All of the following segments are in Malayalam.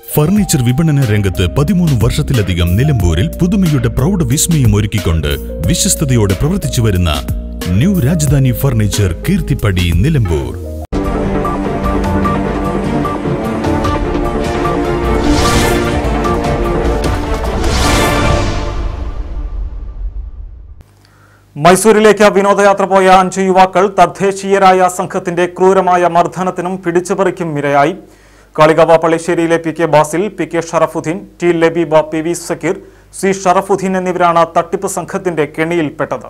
ഫർണിച്ചർ വിപണന രംഗത്ത് പതിമൂന്ന് വർഷത്തിലധികം നിലമ്പൂരിൽ പുതുമയുടെ പ്രൗഢ വിസ്മയം ഒരുക്കിക്കൊണ്ട് വിശ്വസ്തയോടെ പ്രവർത്തിച്ചു വരുന്ന ന്യൂ രാജധാനി ഫർണിച്ചർ കീർത്തിപ്പടി നിലമ്പൂർ മൈസൂരിലേക്ക് വിനോദയാത്ര പോയ അഞ്ച് യുവാക്കൾ തദ്ദേശീയരായ സംഘത്തിന്റെ ക്രൂരമായ മർദ്ദനത്തിനും പിടിച്ചുപറിക്കും ഇരയായി കാളികാവ പള്ളിശ്ശേരിയിലെ P K Basil P K Sharafuddin T Labeeba P V Sakeer C Sharafuddin എന്നിവരാണ് തട്ടിപ്പ് സംഘത്തിന്റെ കെണിയിൽപ്പെട്ടത്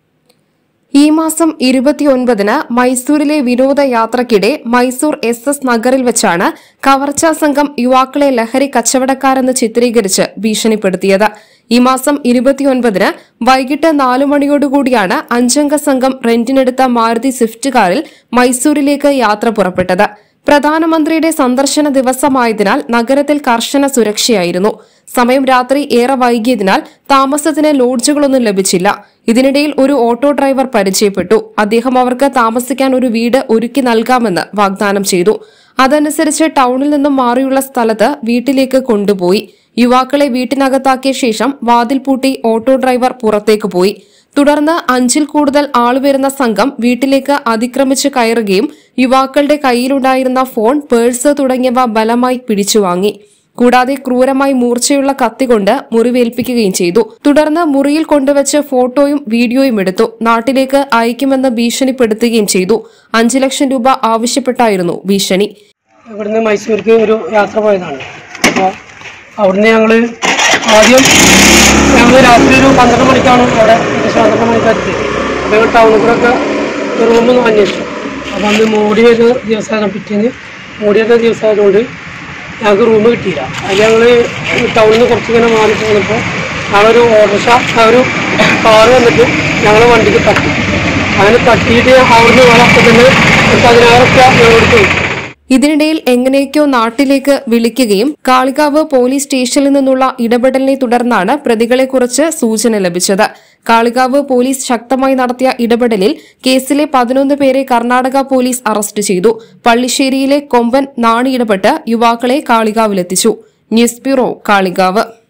ഈ മാസം ഇരുപത്തിയൊൻപതിന് മൈസൂരിലെ വിനോദയാത്രയ്ക്കിടെ മൈസൂർ എസ് എസ് നഗറിൽ വെച്ചാണ് കവർച്ചാ സംഘം യുവാക്കളെ ലഹരി കച്ചവടക്കാരെന്ന് ചിത്രീകരിച്ച് ഭീഷണിപ്പെടുത്തിയത് ഈ മാസം ഇരുപത്തിയൊൻപതിന് വൈകിട്ട് നാലു മണിയോടുകൂടിയാണ് അഞ്ചംഗ സംഘം റെന്റിനെടുത്ത മാരുതി സ്വിഫ്റ്റ് കാറിൽ മൈസൂരിലേക്ക് യാത്ര പുറപ്പെട്ടത് പ്രധാനമന്ത്രിയുടെ സന്ദർശന ദിവസമായതിനാൽ നഗരത്തിൽ കർശന സുരക്ഷയായിരുന്നു സമയം രാത്രി ഏറെ വൈകിയതിനാൽ താമസത്തിന് ലോഡ്ജുകളൊന്നും ലഭിച്ചില്ല ഇതിനിടയിൽ ഒരു ഓട്ടോ ഡ്രൈവർ പരിചയപ്പെട്ടു അദ്ദേഹം അവർക്ക് താമസിക്കാൻ ഒരു വീട് ഒരുക്കി നൽകാമെന്ന് വാഗ്ദാനം ചെയ്തു അതനുസരിച്ച് ടൗണിൽ നിന്നും മാറിയുള്ള സ്ഥലത്ത് വീട്ടിലേക്ക് കൊണ്ടുപോയി യുവാക്കളെ വീട്ടിനകത്താക്കിയ ശേഷം വാതിൽ പൂട്ടി ഓട്ടോ ഡ്രൈവർ പുറത്തേക്ക് പോയി തുടർന്ന് അഞ്ചിൽ കൂടുതൽ ആളുവരുന്ന സംഘം വീട്ടിലേക്ക് അതിക്രമിച്ച് കയറുകയും യുവാക്കളുടെ കയ്യിലുണ്ടായിരുന്ന ഫോൺ പേഴ്സ് തുടങ്ങിയവ ബലമായി പിടിച്ചുവാങ്ങി കൂടാതെ ക്രൂരമായി മൂർച്ചയുള്ള കത്തികൊണ്ട് മുറിവേൽപ്പിക്കുകയും ചെയ്തു തുടർന്ന് മുറിയിൽ കൊണ്ടുവച്ച് ഫോട്ടോയും വീഡിയോയും എടുത്തു നാട്ടിലേക്ക് അയക്കുമെന്ന് ഭീഷണിപ്പെടുത്തുകയും ചെയ്തു അഞ്ചു ലക്ഷം രൂപ ആവശ്യപ്പെട്ടായിരുന്നു ഭീഷണി ഇവിടുന്ന് മൈസൂർക്ക് ഒരു യാത്ര പോയതാണ് അപ്പോൾ അവിടുന്ന് ഞങ്ങൾ ആദ്യം ഞങ്ങൾ രാത്രി ഒരു പന്ത്രണ്ട് മണിക്കാണ് അവിടെ ഏകദേശം പന്ത്രണ്ട് മണിക്ക് എത്തിയത് അപ്പോൾ ഞങ്ങൾ ടൗണിൽ കൂടെ ഒക്കെ റൂമൊന്ന് അന്വേഷിച്ചു അപ്പോൾ അന്ന് മോഡി ഒരു ദിവസമായിരുന്നു പിറ്റേന്ന് മോഡിയുടെ ദിവസമായതുകൊണ്ട് ഞങ്ങൾക്ക് റൂം കിട്ടിയില്ല അതിൽ ഞങ്ങൾ ടൗണിൽ നിന്ന് കുറച്ചിങ്ങനെ മാറി പോകുന്നപ്പോൾ ഞങ്ങളൊരു ഓട്ടോറിക്ഷ ആ ഒരു കാറ് വന്നിട്ട് ഞങ്ങൾ വണ്ടിക്ക് തട്ടി അങ്ങനെ തട്ടിയിട്ട് അവിടുന്ന് വേണം അപ്പം തന്നെ ഒരു പതിനായിരം റുപ്യ ഞങ്ങളോട് ചോദിച്ചു ഇതിനിടയിൽ എങ്ങനെയൊക്കെയോ നാട്ടിലേക്ക് വിളിക്കുകയും കാളികാവ് പോലീസ് സ്റ്റേഷനിൽ നിന്നുള്ള ഇടപെടലിനെ തുടർന്നാണ് പ്രതികളെക്കുറിച്ച് സൂചന ലഭിച്ചത് കാളികാവ് പോലീസ് ശക്തമായി നടത്തിയ ഇടപെടലിൽ കേസിലെ പതിനൊന്ന് പേരെ കർണാടക പോലീസ് അറസ്റ്റ് ചെയ്തു പള്ളിശ്ശേരിയിലെ കൊമ്പൻ നാണി ഇടപെട്ട് യുവാക്കളെ കാളികാവിലെത്തിച്ചു ന്യൂസ് ബ്യൂറോ കാളികാവ്